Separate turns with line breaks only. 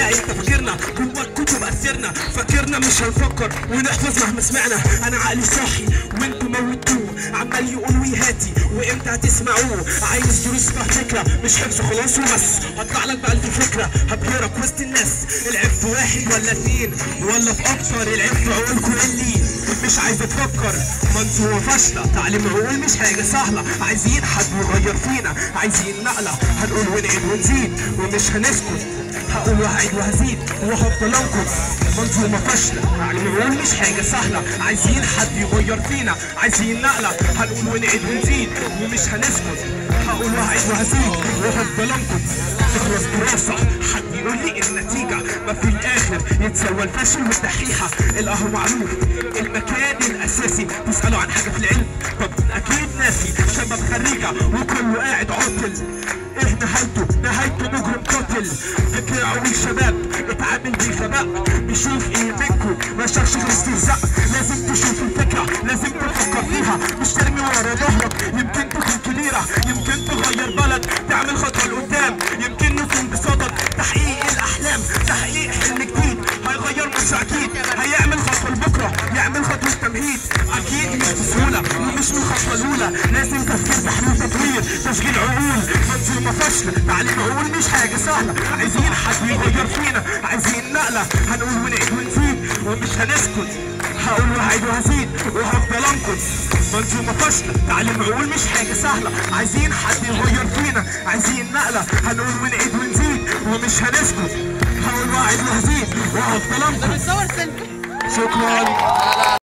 تلاقي تفكيرنا جوا الكتب اثرنا فاكرنا مش هنفكر ونحفظ مهما سمعنا انا عقلي صاحي وانتوا موتوه عمال يقول ويهاتي وامتى هتسمعوه عايز دروس فيها فكره مش حفظ خلاص وبس هطلع لك بألف فكره هبهرك وسط الناس العيب في واحد ولا اتنين ولا في اكتر العيب في عقولكم اللي مش عايز تفكر منظومه فاشله تعليم عقول مش حاجه سهله عايزين حد يغير فينا عايزين نقله هنقول ونعيد ونزيد ومش هنسكت هقول وهعيد وهزيد وهفضل انقذ منظومه فاشله تعليم عقول مش حاجه سهله عايزين حد يغير فينا عايزين نقله هنقول ونعيد ونزيد ومش هنسكت هقول وهعيد وهزيد وهفضل انقذ تخلص دراسه حد يقول لي النتيجه ما في الاخر يتسوى الفشل والدحيحه القهوه معروف المكان الاساسي تسالوا عن حاجه في العلم طب اكيد ناسي شباب خريجه وكله قاعد عاطل ايه نهايته نهايته مجرم قاتل فكر عقول شباب اتعامل بغباء بيشوف ايه منكم ما شافش غير استهزاء لازم تشوف الفكره لازم تفكر فيها مش ترمي ورا ظهرك يمكن تكون كبيره يمكن تغير بلد تعمل خطوه لقدام يمكن نكون بصدد تحقيق الاحلام تحقيق حلم جديد هيغير مصر اكيد هيعمل خطوه لبكره يعمل خطوه تمهيد اكيد مش بسهوله ومش من الخطوه الاولى لازم تفكير تحليل تطوير تشغيل عقول منظومه فاشله تعليم عقول مش حاجه سهله عايزين حد يغير فينا عايزين نقله هنقول ونعيد ونزيد ومش هنسكت هقول وهعيد وهزيد وهفضل انقذ منظومه فاشله تعليم عقول مش حاجه سهله عايزين حد يغير فينا عايزين نقله هنقول ونعيد ونزيد ومش هنسكت هقول وهعيد وهزيد وهفضل انقذ
بتصور سيلفي
شكرا